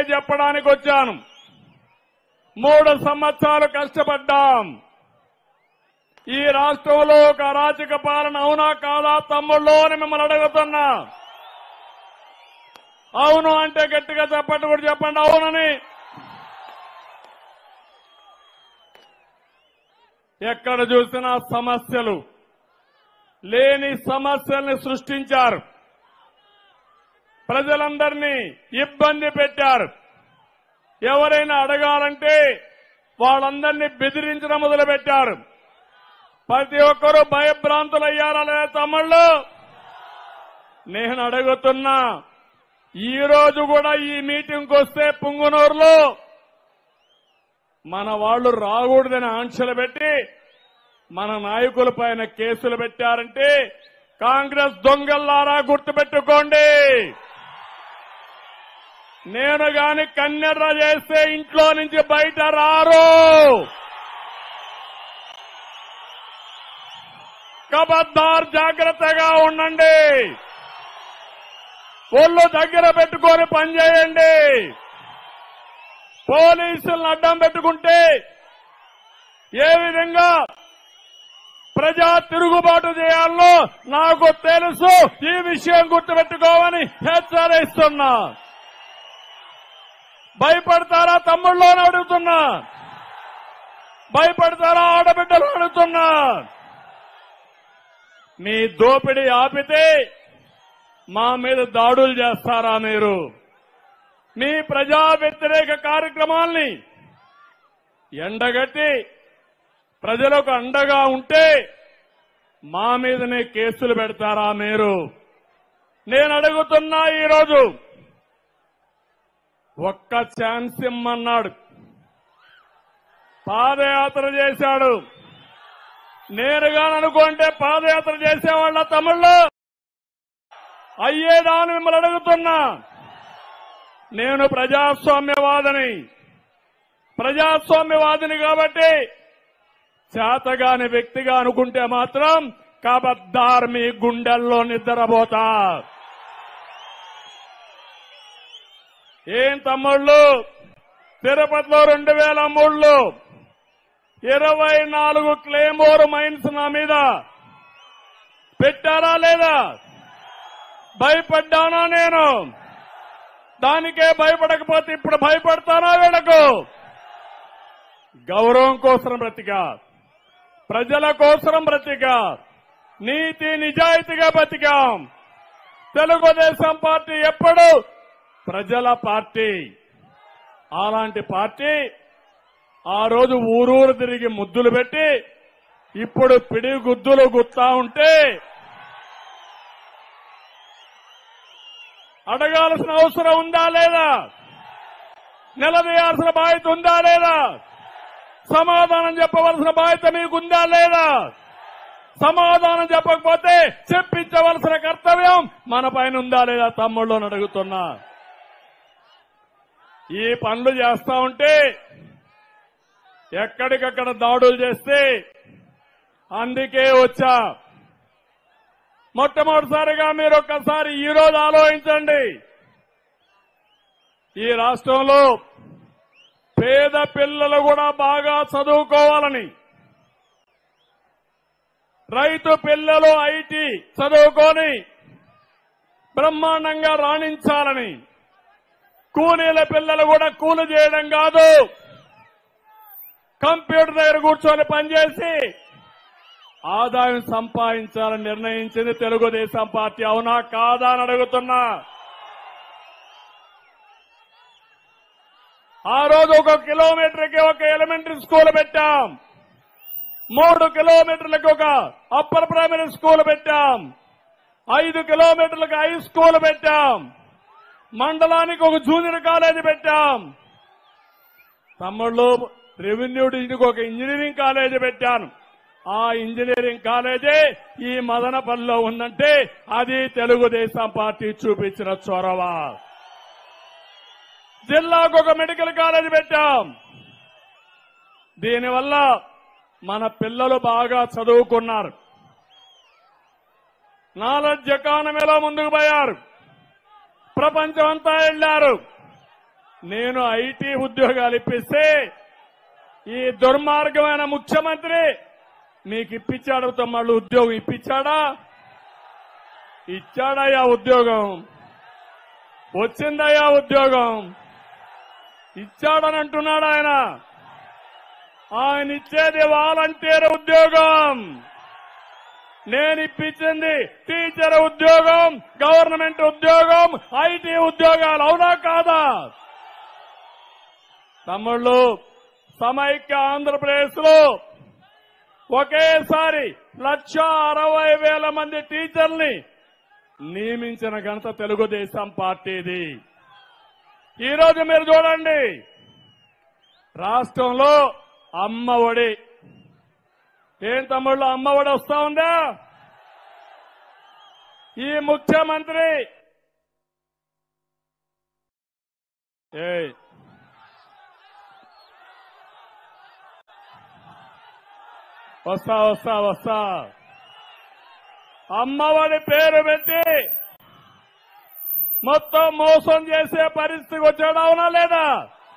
చెప్పడానికి వచ్చాను మూడు సంవత్సరాలు కష్టపడ్డాం ఈ రాష్ట్రంలో ఒక అరాచక పాలన అవునా కాదా తమ్ముళ్ళు అని మిమ్మల్ని అడుగుతున్నా అవును అంటే గట్టిగా చెప్పండి కూడా చెప్పండి అవునని ఎక్కడ చూసినా సమస్యలు లేని సమస్యల్ని సృష్టించారు ప్రజలందరినీ ఇబ్బంది పెట్టారు ఎవరైనా అడగాలంటే వాళ్ళందరినీ బెదిరించడం మొదలుపెట్టారు ప్రతి ఒక్కరూ భయభ్రాంతులయ్యారా లేదా తమ్ముళ్ళు నేను అడుగుతున్నా ఈ రోజు కూడా ఈ మీటింగ్కి వస్తే పుంగునూరులో మన వాళ్ళు రాకూడదని ఆంక్షలు పెట్టి మన నాయకుల పైన కేసులు పెట్టారంటే కాంగ్రెస్ దొంగల్లారా గుర్తుపెట్టుకోండి నేను గాని కన్నెర్ర చేస్తే ఇంట్లో నుంచి బయట రారు కబద్దార్ జాగ్రత్తగా ఉండండి ఒళ్ళు దగ్గర పెట్టుకొని పనిచేయండి పోలీసులను అడ్డం పెట్టుకుంటే ఏ విధంగా ప్రజా తిరుగుబాటు చేయాలో నాకు తెలుసు ఈ విషయం గుర్తుపెట్టుకోమని హెచ్చరిస్తున్నా భయపడతారా తమ్ముళ్ళు అని అడుగుతున్నా భయపడతారా ఆడబిడ్డలు అడుగుతున్నా మీ దోపిడీ ఆపితే మా మీద దాడులు చేస్తారా మీరు మీ ప్రజా వ్యతిరేక కార్యక్రమాల్ని ఎండగట్టి ప్రజలకు అండగా ఉంటే మా మీదనే కేసులు పెడతారా మీరు నేను అడుగుతున్నా ఈరోజు ఒక్క ఛాన్స్ ఇమ్మన్నాడు పాదయాత్ర చేశాడు నేరుగా అనుకుంటే పాదయాత్ర చేసేవాళ్ళ తమిళ్ళు అయ్యేదా అని మిమ్మల్ని అడుగుతున్నా నేను ప్రజాస్వామ్యవాదిని ప్రజాస్వామ్యవాదిని కాబట్టి చేతగాని వ్యక్తిగా అనుకుంటే మాత్రం కబద్దార్ మీ గుండెల్లో నిద్రపోతా ఏం తమ్ముళ్ళు తిరుపతిలో రెండు వేల మూడులో ఇరవై నాలుగు క్లేమోర్ మైన్స్ నా మీద పెట్టారా లేదా భయపడ్డానా నేను దానికే భయపడకపోతే ఇప్పుడు భయపడతానా వీళ్ళకు గౌరవం కోసం బ్రతికా ప్రజల కోసం బ్రతికా నీతి నిజాయితీగా బతికాం తెలుగుదేశం పార్టీ ఎప్పుడు ప్రజల పార్టీ అలాంటి పార్టీ ఆ రోజు ఊరూరు తిరిగి ముద్దులు పెట్టి ఇప్పుడు పిడి గుద్దులు గుత్తా ఉంటే అడగాల్సిన అవసరం ఉందా లేదా నిలదీయాల్సిన బాధ్యత ఉందా లేదా సమాధానం చెప్పవలసిన బాధ్యత మీకుందా లేదా సమాధానం చెప్పకపోతే చెప్పించవలసిన కర్తవ్యం మన పైన ఉందా లేదా తమ్ముళ్ళు అని అడుగుతున్నా ఈ పనులు చేస్తా ఉంటే ఎక్కడికక్కడ దాడులు చేస్తే అందుకే వచ్చా మొట్టమొదటిసారిగా మీరు ఒక్కసారి ఈ రోజు ఆలోచించండి ఈ రాష్ట్రంలో పేద పిల్లలు కూడా బాగా చదువుకోవాలని రైతు పిల్లలు ఐటీ చదువుకొని బ్రహ్మాండంగా రాణించాలని కూలీల పిల్లలు కూడా కూలి చేయడం కాదు కంప్యూటర్ దగ్గర కూర్చొని పనిచేసి ఆదాయం సంపాదించాలని నిర్ణయించింది తెలుగుదేశం పార్టీ అవునా కాదా అని అడుగుతున్నా ఆ రోజు ఒక కిలోమీటర్కి ఒక ఎలిమెంటరీ స్కూల్ పెట్టాం మూడు కిలోమీటర్లకు ఒక అప్పర్ ప్రైమరీ స్కూల్ పెట్టాం ఐదు కిలోమీటర్లకు హై స్కూల్ పెట్టాం మండలానికి ఒక జూనియర్ కాలేజీ పెట్టాం తమ్ముళ్ళు రెవెన్యూ డివిజన్కి ఒక ఇంజనీరింగ్ కాలేజీ పెట్టాను ఆ ఇంజనీరింగ్ కాలేజీ ఈ మదనపల్లిలో ఉందంటే అది తెలుగుదేశం పార్టీ చూపించిన చొరవ జిల్లాకు ఒక మెడికల్ కాలేజీ పెట్టాం దీనివల్ల మన పిల్లలు బాగా చదువుకున్నారు నాలెడ్జ్ ఎకానమీలో ముందుకు పోయారు ప్రపంచం అంతా వెళ్లారు నేను ఐటీ ఉద్యోగాలు ఇప్పిస్తే ఈ దుర్మార్గమైన ముఖ్యమంత్రి మీకు ఇప్పించాడు తమ్ముళ్ళు ఉద్యోగం ఇప్పించాడా ఇచ్చాడయ్యా ఉద్యోగం వచ్చిందయ్యా ఉద్యోగం ఇచ్చాడని అంటున్నాడు ఆయన ఆయన ఇచ్చేది వాలంటీర్ ఉద్యోగం నేను ఇప్పించింది టీచర్ ఉద్యోగం గవర్నమెంట్ ఉద్యోగం ఐటీ ఉద్యోగాలు అవునా కాదా తమ్ముళ్ళు సమైక్య ఆంధ్రప్రదేశ్ లో ఒకేసారి లక్ష అరవై వేల మంది టీచర్ని నియమించిన ఘనత తెలుగుదేశం పార్టీది ఈరోజు మీరు చూడండి రాష్ట్రంలో అమ్మ ఒడి ఏం తమ్ముళ్ళు అమ్మ ఒడి వస్తా ఉందా ఈ ముఖ్యమంత్రి ఏయ్ వస్తా వస్తా వస్తా అమ్మఒడి పేరు పెట్టి మొత్తం మోసం చేసే పరిస్థితికి వచ్చాడా అవునా లేదా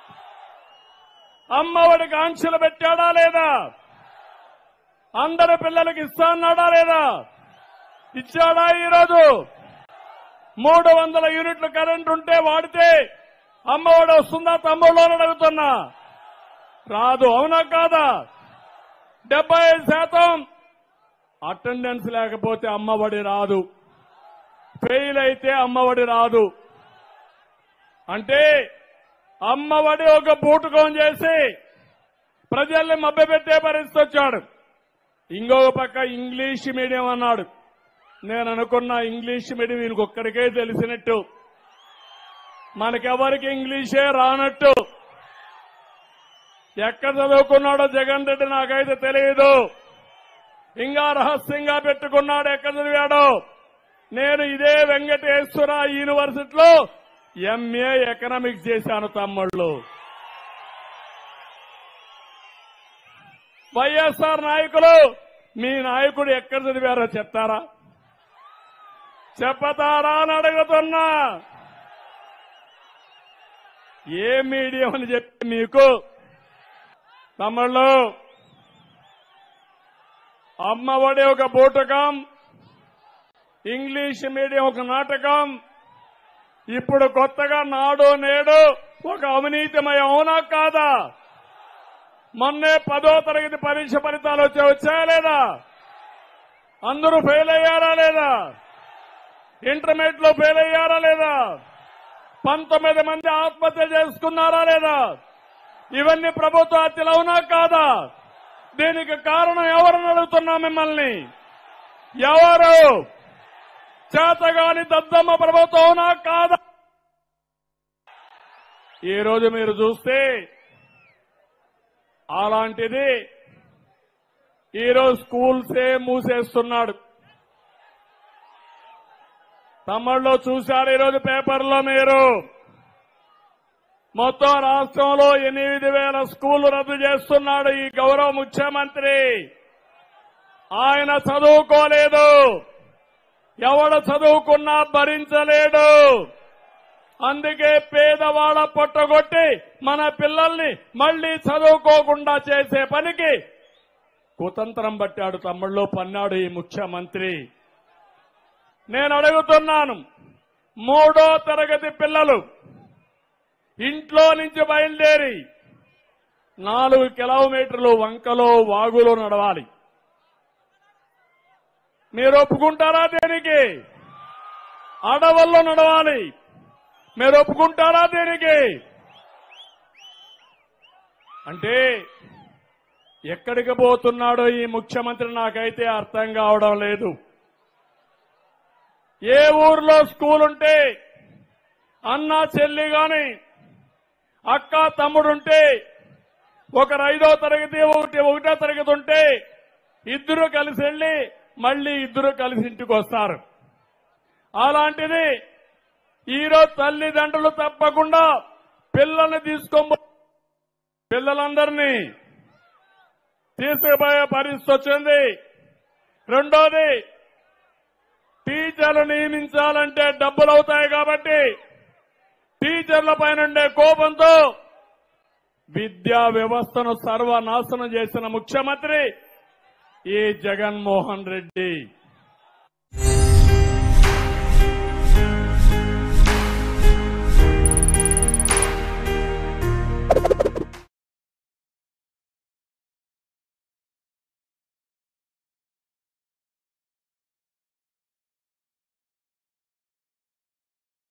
అమ్మఒడికి ఆంక్షలు పెట్టాడా లేదా అందరి పిల్లలకి ఇస్తా అన్నాడా లేదా ఇచ్చాడా ఈరోజు మూడు వందల యూనిట్లు కరెంట్ ఉంటే వాడితే అమ్మఒడి వస్తుందా తమ్ముళ్ళు అని అడుగుతున్నా రాదు అవునా కాదా డెబ్బై ఐదు శాతం అటెండెన్స్ లేకపోతే అమ్మఒడి రాదు ఫెయిల్ అయితే అమ్మఒడి రాదు అంటే అమ్మఒడి ఒక బూటకం చేసి ప్రజల్ని మభ్యపెట్టే పరిస్థితి వచ్చాడు ఇంకొక పక్క ఇంగ్లీష్ మీడియం అన్నాడు నేను అనుకున్న ఇంగ్లీష్ మీడియం వీళ్ళకి ఒక్కడికే తెలిసినట్టు మనకెవరికి ఇంగ్లీషే రానట్టు ఎక్కడ చదువుకున్నాడో జగన్ రెడ్డి నాకైతే తెలియదు ఇంకా రహస్యంగా పెట్టుకున్నాడు ఎక్కడ చదివాడో నేను ఇదే వెంకటేశ్వర యూనివర్సిటీలో ఎంఏ ఎకనామిక్స్ చేశాను తమ్ముళ్ళు వైఎస్ఆర్ నాయకులు మీ నాయకుడు ఎక్కడ చదివారో చెప్తారా చెప్పతారా అని అడుగుతున్నా ఏ మీడియం అని చెప్పి మీకు తమ్ముళ్ళు అమ్మఒడి ఒక బూటకం ఇంగ్లీష్ మీడియం ఒక నాటకం ఇప్పుడు కొత్తగా నాడు నేడు ఒక అవినీతిమయం అవునా కాదా మొన్నే పదో తరగతి పరీక్ష ఫలితాలు వచ్చా వచ్చాయా లేదా అందరూ ఫెయిల్ అయ్యారా లేదా ఇంటర్మీడియట్ లో ఫెయిల్ అయ్యారా లేదా పంతొమ్మిది మంది ఆత్మహత్య చేసుకున్నారా లేదా ఇవన్నీ ప్రభుత్వ హత్యలు అవునా కాదా దీనికి కారణం ఎవరని అడుగుతున్నా మిమ్మల్ని ఎవరు చేతగాని దద్దమ్మ ప్రభుత్వం అవునా కాదా ఈ రోజు మీరు చూస్తే అలాంటిది ఈరోజు స్కూల్సే మూసేస్తున్నాడు తమ్ముళ్ళు చూశారు ఈరోజు పేపర్లో మీరు మొత్తం రాష్ట్రంలో ఎనిమిది వేల స్కూళ్లు రద్దు చేస్తున్నాడు ఈ గౌరవ ముఖ్యమంత్రి ఆయన చదువుకోలేదు ఎవడు చదువుకున్నా భరించలేడు అందుకే పేదవాళ్ళ పొట్టగొట్టి మన పిల్లల్ని మళ్లీ చదువుకోకుండా చేసే పనికి కుతంత్రం పట్టాడు తమ్ముళ్ళు పన్నాడు ఈ ముఖ్యమంత్రి నేను అడుగుతున్నాను మూడో తరగతి పిల్లలు ఇంట్లో నుంచి బయలుదేరి నాలుగు కిలోమీటర్లు వంకలో వాగులో నడవాలి మీరు ఒప్పుకుంటారా దేనికి అడవుల్లో నడవాలి మీరు ఒప్పుకుంటారా దేనికి అంటే ఎక్కడికి పోతున్నాడో ఈ ముఖ్యమంత్రి నాకైతే అర్థం కావడం లేదు ఏ ఊర్లో స్కూల్ ఉంటే అన్న చెల్లి గాని అక్క తమ్ముడుంటే ఒకరు ఐదో తరగతి ఒకటి ఒకటో తరగతి ఉంటే ఇద్దరు కలిసి వెళ్లి మళ్ళీ ఇద్దరు కలిసి ఇంటికి వస్తారు అలాంటిది ఈరోజు తల్లిదండ్రులు తప్పకుండా పిల్లల్ని తీసుకో పిల్లలందరినీ తీసుకుపోయే పరిస్థితి వచ్చింది రెండోది టీచర్లు నియమించాలంటే డబ్బులు అవుతాయి కాబట్టి టీచర్ల పైనుండే కోపంతో విద్యా వ్యవస్థను సర్వనాశనం చేసిన ముఖ్యమంత్రి ఈ జగన్మోహన్ రెడ్డి